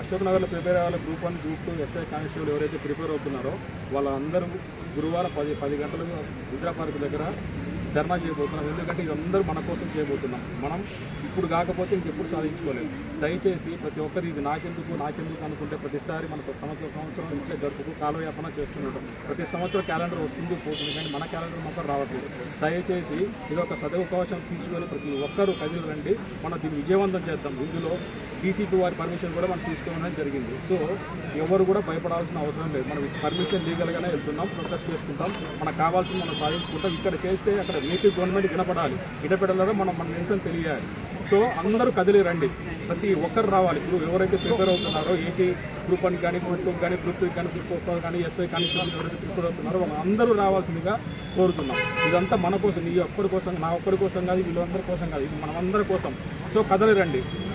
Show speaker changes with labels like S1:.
S1: అశోక్ నగర్లో ప్రిపేర్ అయ్యే వాళ్ళు group one group two SI constable ఎవరైతే ప్రిపేర్ అవుతున్నారో వాళ్ళందరూ గురువారం పది పది గంటలకు ఇందిరా పార్క్ దగ్గర ధర్నా చేయబోతున్నాం ఎందుకంటే ఇదందరూ మన కోసం చేయబోతున్నాం మనం ఇప్పుడు కాకపోతే ఇంకెప్పుడు సాధించుకోలేము దయచేసి ప్రతి ఒక్కరు ఇది నాకెందుకు నాకెందుకు అనుకుంటే ప్రతిసారి మన సంవత్సరం సంవత్సరం ఇట్లే జరుపుకు కాలయాపన చేస్తుంటాం ప్రతి సంవత్సరం క్యాలెండర్ వస్తుంది పోతుంది కానీ మన క్యాలెండర్ మాత్రం రావట్లేదు దయచేసి ఇది ఒక సదవకాశం తీసుకొని ప్రతి ఒక్కరూ కదిలి రండి మనం దీన్ని విజయవంతం చేద్దాం ఇందులో డీసీపీ వారి పర్మిషన్ కూడా మనం తీసుకోవడం జరిగింది సో ఎవరు కూడా భయపడాల్సిన అవసరం లేదు మనం పర్మిషన్ లీగల్గానే వెళ్తున్నాం ప్రొసెస్ చేసుకుంటాం మనకు కావాల్సింది మనం సాధించుకుంటాం ఇక్కడ చేస్తే అక్కడ ఏపీ గవర్నమెంట్ వినపడాలి వినపడాలో మనం మన నిరసన తెలియాలి సో అందరూ కదిలి రండి ప్రతి ఒక్కరు రావాలి ఇప్పుడు ఎవరైతే ప్రిపేర్ అవుతున్నారో ఏపీ గ్రూప్ వన్ కానీ గ్రూప్ టూ కానీ గ్రూప్ త్రీ కానీ గ్రూప్ ఫోర్ కానీ ఎస్ఐ కానీ ఎవరైతే ప్రిపేర్ అవుతున్నారో వాళ్ళు అందరూ రావాల్సిందిగా కోరుతున్నాం ఇదంతా మన కోసం నీ ఒక్కరి కోసం నా ఒక్కరి కోసం కాదు వీళ్ళందరి కోసం కాదు ఇది మనమందరి కోసం సో కదలి రండి